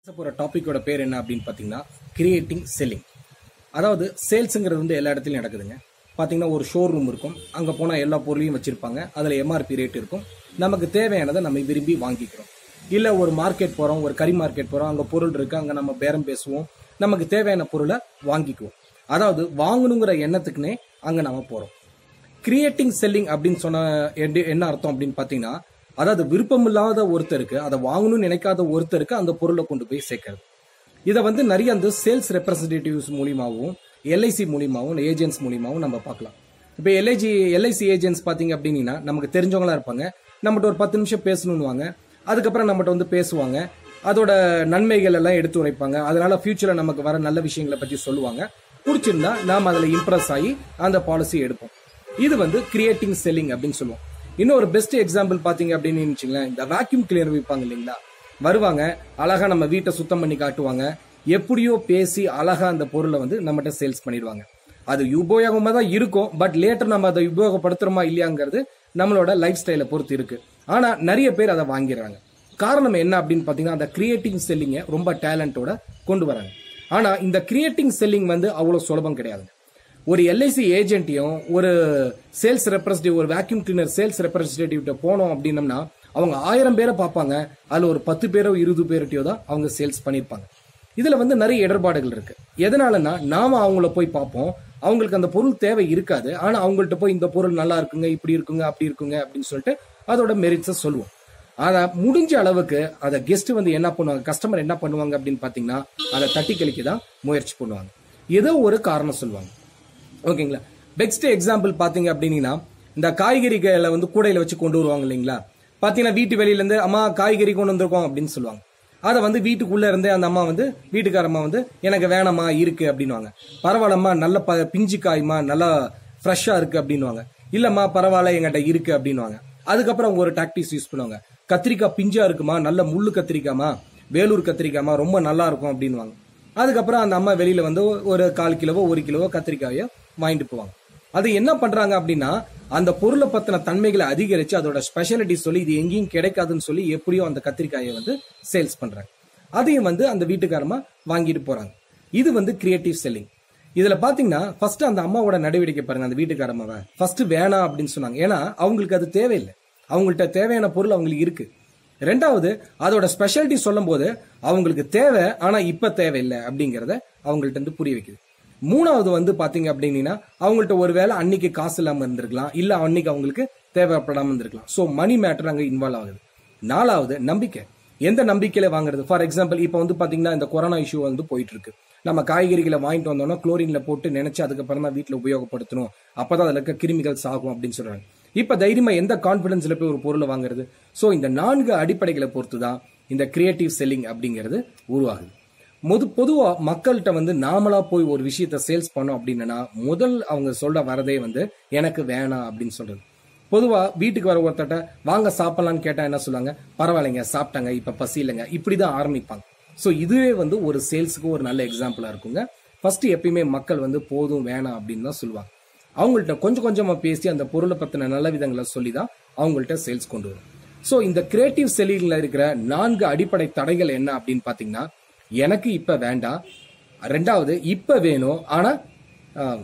போகிற டாப்பிக்கோட பேர் என்ன அப்படின்னு பார்த்தீங்கன்னா கிரியேட்டிங் செல்லிங் அதாவது சேல்ஸுங்கிறது வந்து எல்லா இடத்துலையும் நடக்குதுங்க பார்த்தீங்கன்னா ஒரு ஷோரூம் இருக்கும் அங்கே போனால் எல்லா பொருளையும் வச்சுருப்பாங்க அதில் எம்ஆர்பி ரேட் இருக்கும் நமக்கு தேவையானதை நம்ம விரும்பி வாங்கிக்கிறோம் இல்லை ஒரு மார்க்கெட் போகிறோம் ஒரு கறி மார்க்கெட் போகிறோம் அங்கே பொருள் இருக்குது அங்கே நம்ம பேரம் பேசுவோம் நமக்கு தேவையான பொருளை வாங்கிக்குவோம் அதாவது வாங்கணுங்கிற எண்ணத்துக்குன்னே அங்கே நம்ம போகிறோம் கிரியேட்டிங் செல்லிங் அப்படின்னு சொன்ன எடு- என்ன அர்த்தம் அப்படின்னு பார்த்தீங்கன்னா அதாவது விருப்பமில்லாத ஒருத்தருக்கு அதை வாங்கணும்னு நினைக்காத ஒருத்தருக்கு அந்த பொருளை கொண்டு போய் சேர்க்கறது இதை வந்து நிறைய அந்த சேல்ஸ் ரெப்ரசன்டேட்டிவ்ஸ் மூலியமாகவும் எல்ஐசி மூலியமாகவும் ஏஜென்ட்ஸ் மூலியமாகவும் நம்ம பார்க்கலாம் இப்போ எல்ஐஜி எல்ஐசி ஏஜென்ட்ஸ் பார்த்தீங்க அப்படின்னா நமக்கு தெரிஞ்சவங்களா இருப்பாங்க நம்மகிட்ட ஒரு பத்து நிமிஷம் பேசணுன்னுவாங்க அதுக்கப்புறம் நம்மகிட்ட வந்து பேசுவாங்க அதோட நன்மைகள் எல்லாம் எடுத்து உரைப்பாங்க அதனால ஃபியூச்சர்ல நமக்கு வர நல்ல விஷயங்களை பற்றி சொல்லுவாங்க பிடிச்சிருந்தா நாம் அதில் இம்ப்ரெஸ் ஆகி அந்த பாலிசி எடுப்போம் இது வந்து கிரியேட்டிங் செல்லிங் அப்படின்னு சொல்லுவோம் இன்னொரு பெஸ்ட் எக்ஸாம்பிள் பாத்தீங்க அப்படின்னு வச்சுங்களேன் இந்த வேக்யூம் கிளீனர் விற்பாங்க இல்லைங்களா வருவாங்க அழகா நம்ம வீட்டை சுத்தம் பண்ணி காட்டுவாங்க எப்படியோ பேசி அழகா அந்த பொருளை வந்து நம்மகிட்ட சேல்ஸ் பண்ணிடுவாங்க அது உபயோகமா தான் இருக்கும் பட் லேட்டர் நம்ம அதை உபயோகப்படுத்துறோமா இல்லையாங்கிறது நம்மளோட லைஃப் ஸ்டைலை பொறுத்து இருக்கு ஆனா நிறைய பேர் அதை வாங்கிடுறாங்க காரணம் என்ன அப்படின்னு பாத்தீங்கன்னா அந்த கிரியேட்டிங் செல்லிங்கை ரொம்ப டேலண்டோட கொண்டு வராங்க ஆனா இந்த கிரியேட்டிங் செல்லிங் வந்து அவ்வளவு சுலபம் கிடையாது ஒரு எல்ஐசி ஏஜென்ட்டையும் ஒரு சேல்ஸ் ரெப்ரஸன்டேட்டிவ் ஒரு வேக்யூம் கிளீனர் சேல்ஸ் ரெப்ரஸன்டேட்டிவ்ட்ட போனோம் அப்படின்னம்னா அவங்க ஆயிரம் பேரை பார்ப்பாங்க அதுல ஒரு பத்து பேரோ இருபது பேர்கிட்டயோ தான் அவங்க சேல்ஸ் பண்ணியிருப்பாங்க இதுல வந்து நிறைய இடர்பாடுகள் இருக்கு எதனாலன்னா நாம அவங்கள போய் பார்ப்போம் அவங்களுக்கு அந்த பொருள் தேவை இருக்காது ஆனா அவங்கள்ட்ட போய் இந்த பொருள் நல்லா இருக்குங்க இப்படி இருக்குங்க அப்படி இருக்குங்க அப்படின்னு சொல்லிட்டு அதோட மெரிட்ஸை சொல்லுவோம் ஆனா முடிஞ்ச அளவுக்கு அதை கெஸ்ட் வந்து என்ன பண்ணுவாங்க கஸ்டமர் என்ன பண்ணுவாங்க அப்படின்னு பாத்தீங்கன்னா அதை தட்டி கழிக்க தான் முயற்சி பண்ணுவாங்க ஏதோ ஒரு காரணம் சொல்லுவாங்க ஓகேங்களா பெஸ்ட் எக்ஸாம்பிள் பாத்தீங்க அப்படின்னா இந்த காய்கறிகளை வந்து கூடையில வச்சு கொண்டு வருவாங்க இல்லைங்களா பாத்தீங்கன்னா வீட்டு வெளியில இருந்து அம்மா காய்கறி கொண்டு வந்திருக்கோம் அப்படின்னு சொல்லுவாங்க அதை வந்து வீட்டுக்குள்ள இருந்தே அந்த அம்மா வந்து வீட்டுக்காரம்மா வந்து எனக்கு வேணாம்மா இருக்கு அப்படின்னுவாங்க பரவாயில்லம்மா நல்ல ப பிஞ்சு காய்மா நல்லா ஃப்ரெஷ்ஷா இருக்கு அப்படின்னுவாங்க இல்லம்மா பரவாயில்ல எங்கிட்ட இருக்கு அப்படின்னுவாங்க அதுக்கப்புறம் அவங்க ஒரு டாக்டிக்ஸ் யூஸ் பண்ணுவாங்க கத்திரிக்காய் பிஞ்சா இருக்குமா நல்ல முள்ளு கத்திரிக்காமா வேலூர் கத்திரிக்காமா ரொம்ப நல்லா இருக்கும் அப்படின்னுவாங்க அதுக்கப்புறம் அந்த அம்மா வெளியில வந்து ஒரு கால் கிலோவோ ஒரு கிலோவோ கத்திரிக்காயோ வாங்கிட்டு போவாங்க அது என்ன பண்றாங்க அப்படின்னா அந்த பொருளை பத்தின தன்மைகளை அதிகரிச்சு அதோட ஸ்பெஷாலிட்டி சொல்லி இது எங்கேயும் கிடைக்காதுன்னு சொல்லி எப்படியோ அந்த கத்திரிக்காயை வந்து சேல்ஸ் பண்றாங்க அதையும் வந்து அந்த வீட்டுக்காரமா வாங்கிட்டு போறாங்க இது வந்து கிரியேட்டிவ் செல்லிங் இதுல பாத்தீங்கன்னா ஃபர்ஸ்ட் அந்த அம்மாவோட நடவடிக்கை பாருங்க அந்த வீட்டுக்காரம்மாவை ஃபர்ஸ்ட் வேணாம் அப்படின்னு சொன்னாங்க ஏன்னா அவங்களுக்கு அது தேவையில்லை அவங்கள்ட்ட தேவையான பொருள் அவங்களுக்கு இருக்கு ரெண்டாவது அதோட ஸ்பெஷாலிட்டி சொல்லும் போது அவங்களுக்கு தேவை ஆனா இப்ப தேவையில்லை அப்படிங்கறத அவங்கள்ட்ட இருந்து புரிய வைக்குது மூணாவது வந்து பாத்தீங்க அப்படின்னா அவங்கள்ட்ட ஒருவேளை அன்னைக்கு காசு இல்லாம இருந்திருக்கலாம் இல்ல அன்னைக்கு அவங்களுக்கு தேவைப்படாம இருந்திருக்கலாம் சோ மணி மேட்டர் அங்க இன்வால்வ் ஆகுது நாலாவது நம்பிக்கை எந்த நம்பிக்கையில வாங்குறது ஃபார் எக்ஸாம்பிள் இப்போ வந்து பாத்தீங்கன்னா இந்த கொரோனா இஷ்யூ வந்து போயிட்டு இருக்கு நம்ம காய்கறிகளை வாங்கிட்டு வந்தோம்னா குளோரின்ல போட்டு நினைச்சு அதுக்கப்புறம் தான் வீட்டுல உபயோகப்படுத்தணும் அப்பதான் அதுல இருக்க கிருமிகள் சாகும் அப்படின்னு சொல்றாங்க இப்ப தைரியமா எந்த கான்பிடன்ஸ்ல போய் ஒரு பொருளை வாங்குறது சோ இந்த நான்கு அடிப்படைகளை பொறுத்து தான் இந்த கிரியேட்டிவ் செல்லிங் அப்படிங்கிறது உருவாகுது முது பொதுவா மக்கள்கிட்ட வந்து நாமளா போய் ஒரு விஷயத்த சேல்ஸ் பண்ணோம் அப்படின்னா முதல் அவங்க சொல்ல வரதே வந்து எனக்கு வேணாம் அப்படின்னு சொல்றது பொதுவா வீட்டுக்கு வர ஒருத்தட்ட வாங்க சாப்பிடலாம்னு கேட்டா என்ன சொல்லுவாங்க பரவாயில்லைங்க சாப்பிட்டாங்க இப்ப பசி இல்லைங்க இப்படிதான் ஆரம்பிப்பாங்க சோ இதுவே வந்து ஒரு சேல்ஸுக்கு ஒரு நல்ல எக்ஸாம்பிளா இருக்குங்க ஃபர்ஸ்ட் எப்பயுமே மக்கள் வந்து போதும் வேணாம் அப்படின்னு தான் சொல்லுவாங்க அவங்கள்ட்ட கொஞ்சம் கொஞ்சமா பேசி அந்த பொருளை பத்தின நல்ல விதங்களை சொல்லி தான் அவங்கள்ட்ட சேல்ஸ் கொண்டு வரும் சோ இந்த கிரியேட்டிவ் செல்லிங்ல இருக்கிற நான்கு அடிப்படை தடைகள் என்ன அப்படின்னு பாத்தீங்கன்னா எனக்கு இப்ப வேண்டாம் ரெண்டாவது இப்ப வேணும் ஆனா ஆஹ்,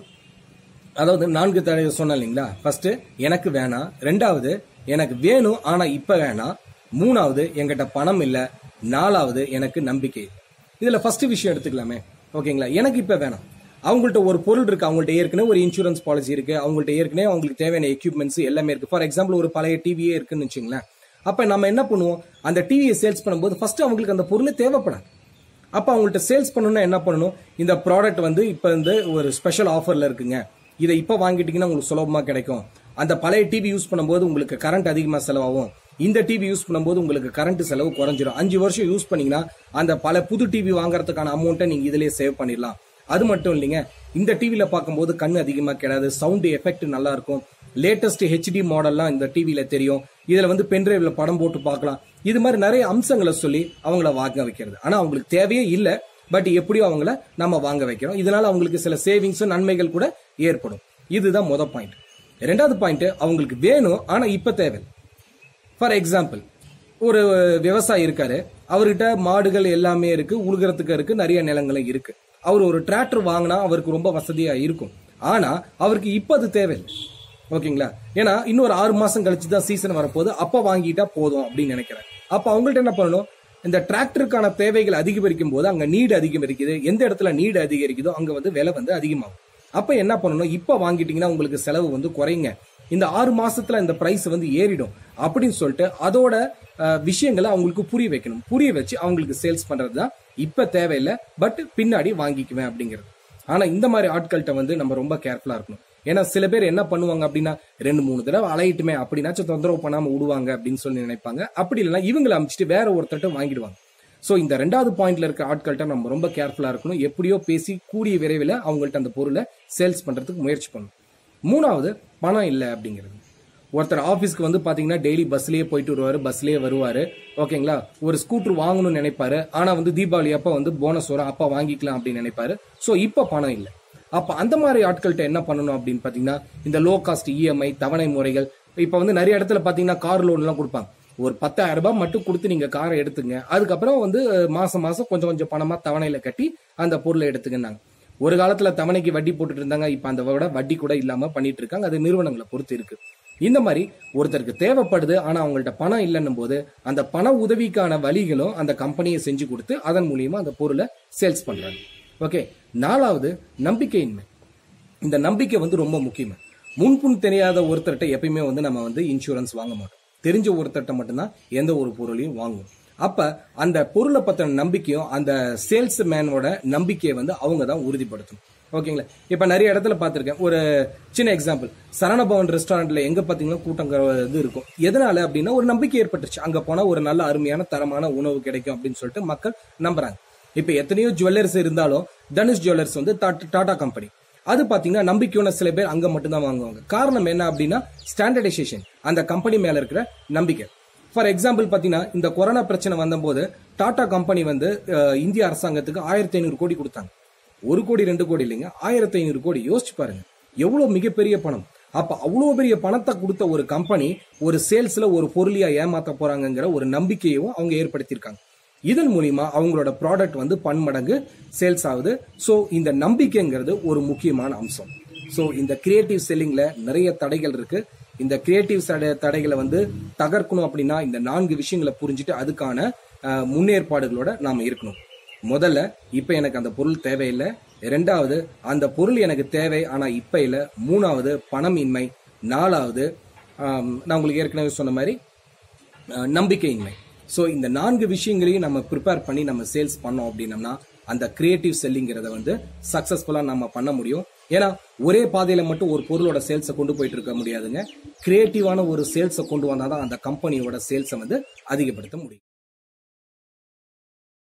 அதாவது நான்கு தடவை சொன்னேன் இல்லைங்களா ஃபர்ஸ்ட் எனக்கு வேணாம் ரெண்டாவது எனக்கு வேணும் ஆனா இப்ப வேணாம் மூணாவது என்கிட்ட பணம் இல்ல நாலாவது எனக்கு நம்பிக்கை இல்ல. இதுல ஃபர்ஸ்ட் விஷயம் எடுத்துக்கலாமே ஓகேங்களா எனக்கு இப்ப வேணாம் அவங்கள்ட்ட ஒரு பொருள் இருக்கு அவங்கள்ட்ட ஏற்கனவே ஒரு இன்சூரன்ஸ் பாலிசி இருக்கு அவங்கள்ட்ட ஏற்கனவே அவங்களுக்கு தேவையான எக்யூப்மெண்ட்ஸ் எல்லாமே இருக்கு ஃபார் எக்ஸாம்பிள் ஒரு பழைய டிவியே இருக்குன்னு வச்சுங்களேன் அப்ப நம்ம என்ன பண்ணுவோம் அந்த டிவியை சேல்ஸ் பண்ணும்போது ஃபர்ஸ்ட் அவங்களுக்கு அந்த பொருளே தேவைப்படாது அப்ப அவங்கள்ட்ட சேல்ஸ் பண்ணணும்னா என்ன பண்ணணும் இந்த ப்ராடக்ட் வந்து இப்ப வந்து ஒரு ஸ்பெஷல் ஆஃபர்ல இருக்குங்க இதை இப்ப வாங்கிட்டீங்கன்னா உங்களுக்கு சுலபமா கிடைக்கும் அந்த பழைய டிவி யூஸ் பண்ணும்போது உங்களுக்கு கரண்ட் அதிகமா செலவாகும் இந்த டிவி யூஸ் பண்ணும்போது உங்களுக்கு கரண்ட் செலவு குறைஞ்சிரும் அஞ்சு வருஷம் யூஸ் பண்ணீங்கன்னா அந்த பல புது டிவி வாங்குறதுக்கான அமௌண்ட்டை நீங்க இதுலயே சேவ் பண்ணிடலாம் அது மட்டும் இல்லைங்க இந்த டிவில பார்க்கும்போது கண்ணு அதிகமா கிடையாது சவுண்ட் எஃபெக்ட் நல்லா இருக்கும் லேட்டஸ்ட் ஹெச்டி மாடல்லாம் இந்த டிவில தெரியும் இதுல வந்து பென்டிரைவ்ல படம் போட்டு பார்க்கலாம் இது மாதிரி நிறைய அம்சங்களை சொல்லி அவங்கள வாங்க வைக்கிறது ஆனா அவங்களுக்கு தேவையே இல்ல பட் எப்படியோ அவங்கள நம்ம வாங்க வைக்கிறோம் இதனால அவங்களுக்கு சில சேவிங்ஸும் நன்மைகள் கூட ஏற்படும் இதுதான் முத பாயிண்ட் ரெண்டாவது பாயிண்ட் அவங்களுக்கு வேணும் ஆனா இப்ப தேவை ஃபார் எக்ஸாம்பிள் ஒரு விவசாயி இருக்காரு அவர்கிட்ட மாடுகள் எல்லாமே இருக்கு உழுகிறதுக்கு இருக்கு நிறைய நிலங்களும் இருக்கு அவர் ஒரு டிராக்டர் வாங்கினா அவருக்கு ரொம்ப வசதியா இருக்கும் ஆனா அவருக்கு இப்ப அது தேவையில்லை ஓகேங்களா ஏன்னா இன்னொரு ஆறு மாசம் கழிச்சு தான் சீசன் வரப்போகுது அப்ப வாங்கிட்டா போதும் அப்படின்னு நினைக்கிறேன் அப்ப அவங்கள்ட்ட என்ன பண்ணணும் இந்த டிராக்டருக்கான தேவைகள் அதிகரிக்கும் போது அங்க நீடு அதிகரிக்குது எந்த இடத்துல நீடு அதிகரிக்குதோ அங்க வந்து விலை வந்து அதிகமாகும் அப்ப என்ன பண்ணணும் இப்ப வாங்கிட்டீங்கன்னா உங்களுக்கு செலவு வந்து குறைங்க இந்த ஆறு மாசத்துல இந்த பிரைஸ் வந்து ஏறிடும் அப்படின்னு சொல்லிட்டு அதோட அஹ், விஷயங்களை அவங்களுக்கு புரிய வைக்கணும் புரிய வச்சு அவங்களுக்கு சேல்ஸ் பண்றது தான் இப்ப தேவையில்லை பட் பின்னாடி வாங்கிக்குவேன் அப்படிங்கிறது ஆனா இந்த மாதிரி ஆட்கள்கிட்ட வந்து நம்ம ரொம்ப கேர்ஃபுல்லா இருக்கணும் ஏன்னா சில பேர் என்ன பண்ணுவாங்க அப்படின்னா ரெண்டு மூணு தடவை அலையிட்டுமே அப்படின்னாச்சும் தொந்தரவு பண்ணாம விடுவாங்க அப்படின்னு சொல்லி நினைப்பாங்க அப்படி இல்லைன்னா இவங்களை அமைச்சிட்டு வேற ஒருத்தர்ட்ட வாங்கிடுவாங்க சோ இந்த ரெண்டாவது பாயிண்ட்ல இருக்க ஆட்கள்கிட்ட நம்ம ரொம்ப கேர்ஃபுல்லா இருக்கணும் எப்படியோ பேசி கூடிய விரைவில் அவங்கள்ட்ட அந்த பொருளை சேல்ஸ் பண்றதுக்கு முயற்சி பண்ணணும் மூணாவது பணம் இல்லை அப்படிங்கிறது ஒருத்தர் ஆபீஸ்க்கு வந்து பாத்தீங்கன்னா டெய்லி பஸ்லயே போயிட்டு வருவாரு பஸ்லயே வருவாரு ஓகேங்களா ஒரு ஸ்கூட்டர் வாங்கணும்னு நினைப்பாரு ஆனா வந்து தீபாவளி அப்ப வந்து போனஸ் வரும் அப்ப வாங்கிக்கலாம் அப்படின்னு நினைப்பாரு சோ இப்ப பணம் இல்லை அப்ப அந்த மாதிரி ஆட்கள்கிட்ட என்ன பண்ணணும் அப்படின்னு பாத்தீங்கன்னா இந்த லோ காஸ்ட் இஎம்ஐ தவணை முறைகள் இப்ப வந்து நிறைய இடத்துல பாத்தீங்கன்னா கார் லோன் எல்லாம் கொடுப்பாங்க ஒரு பத்தாயிரம் ரூபாய் மட்டும் கொடுத்து நீங்க காரை எடுத்துங்க அதுக்கப்புறம் வந்து மாசம் மாசம் கொஞ்சம் கொஞ்சம் பணமா தவணையில கட்டி அந்த பொருளை எடுத்துக்கினாங்க ஒரு காலத்துல தவணைக்கு வட்டி போட்டுட்டு இருந்தாங்க இப்ப அந்த விட வட்டி கூட இல்லாம பண்ணிட்டு இருக்காங்க அது நிறுவனங்களை பொறுத்து இருக்கு இந்த மாதிரி ஒருத்தருக்கு தேவைப்படுது ஆனா அவங்கள்ட்ட பணம் இல்லைன்னும் போது அந்த பண உதவிக்கான வழிகளும் அந்த கம்பெனியை செஞ்சு கொடுத்து அதன் மூலியமா அந்த பொருளை சேல்ஸ் பண்றாங்க ஓகே நாலாவது நம்பிக்கையின்மை இந்த நம்பிக்கை வந்து ரொம்ப முக்கியம் முன்புன் தெரியாத ஒருத்தர்கிட்ட எப்பயுமே வந்து நம்ம வந்து இன்சூரன்ஸ் வாங்க மாட்டோம் தெரிஞ்ச ஒருத்தர்கிட்ட மட்டும்தான் எந்த ஒரு பொருளையும் வாங்குவோம் அப்ப அந்த பொருளை பத்தின நம்பிக்கையும் அந்த சேல்ஸ் மேனோட நம்பிக்கையை வந்து அவங்க தான் உறுதிப்படுத்தணும் ஓகேங்களா இப்ப நிறைய இடத்துல பார்த்திருக்கேன் ஒரு சின்ன எக்ஸாம்பிள் சரணபவன் ரெஸ்டாரண்ட்ல எங்க பாத்தீங்கன்னா கூட்டம் இது இருக்கும் எதனால அப்படின்னா ஒரு நம்பிக்கை ஏற்பட்டுச்சு அங்க போனா ஒரு நல்ல அருமையான தரமான உணவு கிடைக்கும் அப்படின்னு சொல்லிட்டு மக்கள் நம்புறாங்க இப்ப எத்தனையோ ஜுவல்லர்ஸ் இருந்தாலும் தனுஷ் ஜுவல்லர்ஸ் வந்து டாட்- டாடா கம்பெனி அது பாத்தீங்கன்னா நம்பிக்கையான சில பேர் அங்க மட்டும்தான் வாங்குவாங்க காரணம் என்ன அப்படின்னா ஸ்டாண்டர்டைசேஷன் அந்த கம்பெனி மேல இருக்கிற நம்பிக்கை ஃபார் எக்ஸாம்பிள் பாத்தீங்கன்னா இந்த கொரோனா பிரச்சனை வந்தபோது டாடா கம்பெனி வந்து அஹ், இந்திய அரசாங்கத்துக்கு ஆயிரத்தி ஐநூறு கோடி கொடுத்தாங்க ஒரு கோடி ரெண்டு கோடி இல்லைங்க ஆயிரத்தி ஐநூறு கோடி யோசிச்சு பாருங்க எவ்வளவு மிகப்பெரிய பணம் அப்ப அவ்வளவு பெரிய பணத்தை கொடுத்த ஒரு கம்பெனி ஒரு சேல்ஸ்ல ஒரு பொருளியா ஏமாத்த போறாங்கங்கிற ஒரு நம்பிக்கையும் அவங்க ஏற்படுத்தியிருக்காங்க இதன் மூலியமா அவங்களோட ப்ராடக்ட் வந்து பன்மடங்கு சேல்ஸ் ஆகுது ஸோ இந்த நம்பிக்கைங்கிறது ஒரு முக்கியமான அம்சம் ஸோ இந்த கிரியேட்டிவ் செல்லிங்ல நிறைய தடைகள் இருக்கு இந்த கிரியேட்டிவ் தடைகளை வந்து தகர்க்கணும் அப்படின்னா இந்த நான்கு விஷயங்களை புரிஞ்சுட்டு அதுக்கான அஹ், முன்னேற்பாடுகளோட நாம இருக்கணும் முதல்ல இப்ப எனக்கு அந்த பொருள் தேவையில்லை ரெண்டாவது அந்த பொருள் எனக்கு தேவை ஆனா இப்ப இல்ல மூணாவது பணமின்மை நாலாவது ஆம், நான் உங்களுக்கு ஏற்கனவே சொன்ன மாதிரி அஹ், நம்பிக்கையின்மை ஸோ இந்த நான்கு விஷயங்களையும் நம்ம ப்ரிப்பேர் பண்ணி நம்ம சேல்ஸ் பண்ணோம் அப்படின்னம்னா அந்த கிரியேட்டிவ் செல்லிங்கிறத வந்து சக்சஸ்ஃபுல்லா நம்ம பண்ண முடியும் ஏன்னா ஒரே பாதையில மட்டும் ஒரு பொருளோட சேல்ஸை கொண்டு போயிட்டு இருக்க முடியாதுங்க கிரியேட்டிவான ஒரு சேல்ஸை கொண்டு வந்தாதான் அந்த கம்பெனியோட சேல்ஸை வந்து அதிகப்படுத்த முடியும்